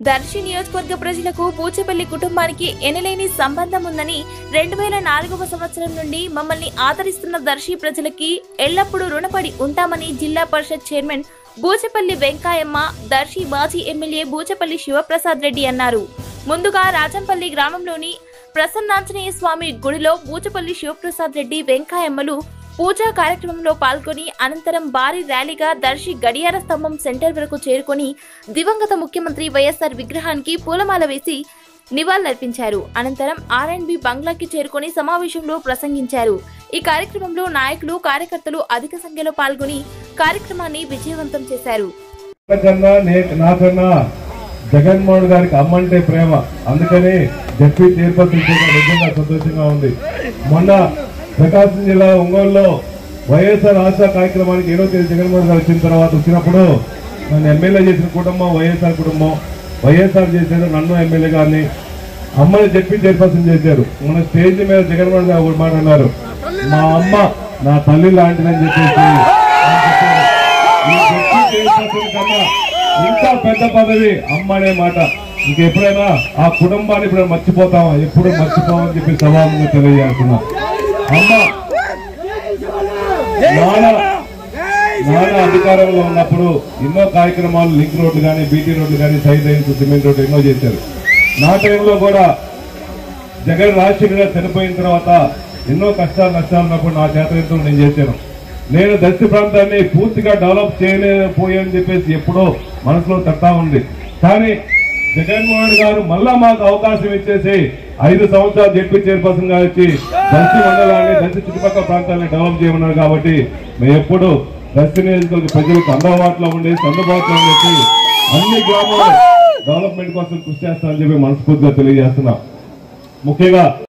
దర్శి నియోజకవర్గ ప్రజలకు పూచపల్లి కుటుంబానికి ఎనలేని సంబంధం ఉందని రెండు వేల నాలుగవ సంవత్సరం నుండి మమ్మల్ని ఆదరిస్తున్న దర్శి ప్రజలకి ఎల్లప్పుడూ రుణపడి ఉంటామని జిల్లా పరిషత్ చైర్మన్ బూచపల్లి వెంకాయమ్మ దర్శి మాజీ ఎమ్మెల్యే బూచపల్లి శివప్రసాద్ రెడ్డి అన్నారు ముందుగా రాజంపల్లి గ్రామంలోని ప్రసన్నాంజనేయ స్వామి గుడిలో బూచపల్లి శివప్రసాద్ రెడ్డి వెంకాయమ్మలు పూజా కార్యక్రమంలో పాల్గొని అనంతరం భారీ ర్యాలీగా దర్శి గడియార స్తంభం సెంటర్ వరకు చేరుకొని దివంగత ముఖ్యమంత్రి వైఎస్ఆర్ విగ్రహానికి పూలమాల వేసి నివాళులర్పించారు అనంతరం ఆర్ఎండ్బి బంగ్లాకి చేరుకొని సమావేశంలో ప్రసంగించారు ఈ కార్యక్రమంలో నాయకులు కార్యకర్తలు అధిక సంఖ్యలో పాల్గొని కార్యక్రమాన్ని విజయవంతం చేశారు కన్నా నే- నాకన్నా జగన్మోహన్ గారికి అమ్మంటే ప్రేమ అందుకని జడ్పీ చైర్పర్సన్ చేయడం నిజంగా సంతోషంగా ఉంది మొన్న ప్రకాశం జిల్లా ఒంగోలులో వైఎస్ఆర్ ఆశా కార్యక్రమానికి ఏడో తేదీ జగన్మోహన్ గారు వచ్చిన తర్వాత వచ్చినప్పుడు నన్ను ఎమ్మెల్యే చేసిన కుటుంబం వైఎస్ఆర్ కుటుంబం వైఎస్ఆర్ చేశారు నన్ను ఎమ్మెల్యే గారిని అమ్మని చెప్పి చైర్పర్సన్ చేశారు మన స్టేజ్ మీద జగన్మోహన్ గారు ఒక మాట అన్నారు మా అమ్మ నా తల్లి లాంటిదని చెప్పేసి ఆయన చెప్పారు. ఈ డిప్యూటీ చైర్పర్సన్ కన్నా ఇంకా పెద్ద పదవి అమ్మ అనే మాట ఇంకెప్పుడైనా ఆ కుటుంబాన్ని ఇప్పుడు మర్చిపోతామా ఎప్పుడు మర్చిపోమని చెప్పి సభాముగా తెలియజేస్తున్నా అమ్మ నాన్న నాన్న అధికారంలో ఉన్నప్పుడు ఎన్నో కార్యక్రమాలు లింక్ రోడ్లు కానీ బీటీ రోడ్లు కానీ సైడ్ లైన్స్ సిమెంట్ రోడ్లు ఎన్నో చేశారు నా టైంలో కూడా జగన్ రాజశేఖర్ గారు చనిపోయిన తర్వాత ఎన్నో కష్టాలు నష్టాలు ఉన్నప్పుడు నా చేతనంతో నేను చేశాను నేను దక్షిణ ప్రాంతాన్ని పూర్తిగా డెవలప్ చేయలేకపోయాని చెప్పేసి ఎప్పుడో మనసులో తట్టా ఉంది కానీ జగన్మోహన్ గారు మళ్ళా మాకు అవకాశం ఇచ్చేసి ఐదు సంవత్సరాలు జడ్పీ చైర్పర్సన్ గా వచ్చి దర్శి మండలాన్ని దర్శి చుట్టుపక్కల ప్రాంతాన్ని డెవలప్ చేయమన్నారు కాబట్టి మేము ఎప్పుడు దర్శి నియోజకవర్గ ప్రజలకు అందుబాటులో ఉండేసి అందుబాటులో ఉండేసి అన్ని గ్రామాలు డెవలప్మెంట్ కోసం కృషి చేస్తామని చెప్పి మనస్ఫూర్తిగా తెలియజేస్తున్నాం ముఖ్యంగా